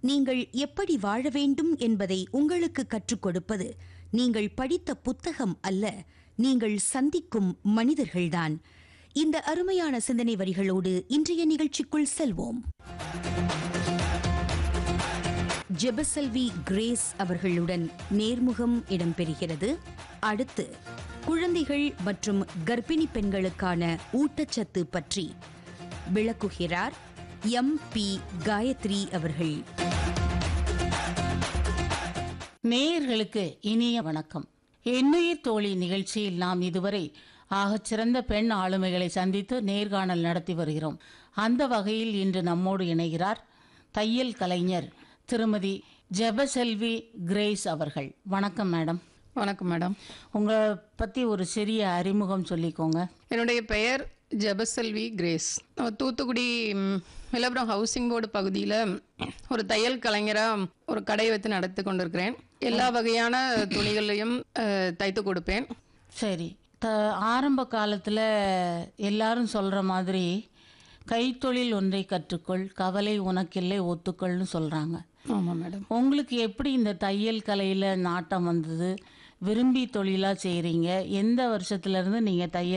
நீங்கள் எப்படி வாழ வேண்டும் என்பதை உங்களுக்கு கற்றுக் கொடுப்பது நீங்கள் படித்த புத்தகம் அல்ல நீங்கள் சந்திக்கும் மனிதர்கள்தான் இந்த அருமையான சிந்தனை வரிகளோடு இன்றைய நிகழ்ச்சிக்குள் செல்வோம் ஜெபசெல்வி கிரேஸ் அவர்களுடன் நேர்முகம் இடம்பெறுகிறது அடுத்து குழந்தைகள் மற்றும் கர்ப்பிணி பெண்களுக்கான ஊட்டச்சத்து பற்றி விளக்குகிறார் எம் பி காயத்ரி அவர்கள் நேயர்களுக்கு இனிய வணக்கம் எண்ணுயிர் தோழி நிகழ்ச்சியில் நாம் இதுவரை ஆகச்சிறந்த பெண் ஆளுமைகளை சந்தித்து நேர்காணல் நடத்தி வருகிறோம் அந்த வகையில் இன்று நம்மோடு இணைகிறார் தையல் கலைஞர் திருமதி ஜெபசெல்வி கிரேஸ் அவர்கள் வணக்கம் மேடம் வணக்கம் மேடம் உங்களை பற்றி ஒரு சிறிய அறிமுகம் சொல்லிக்கோங்க என்னுடைய பெயர் ஜெபசெல்வி கிரேஸ் நான் தூத்துக்குடி ம், வில்லபுரம் ஹவுசிங் போர்டு பகுதியில் ஒரு தையல் கலைஞராக ஒரு கடை வைத்து நடத்தி கொண்டிருக்கிறேன் எல்லா வகையான துணிகளையும் அஹ், தைத்து கொடுப்பேன் சரி த ஆரம்ப காலத்தில் எல்லாரும் சொல்கிற மாதிரி கைத்தொழில் ஒன்றை கற்றுக்கொள் கவலை உனக்கில்லை ஒத்துக்கொள்னு சொல்கிறாங்க ஆமாம் மேடம் உங்களுக்கு எப்படி இந்த தையல் கலையில் நாட்டம் வந்தது விரும்பி தொழிலாக செய்கிறீங்க எந்த வருஷத்துலேருந்து நீங்கள் தையல்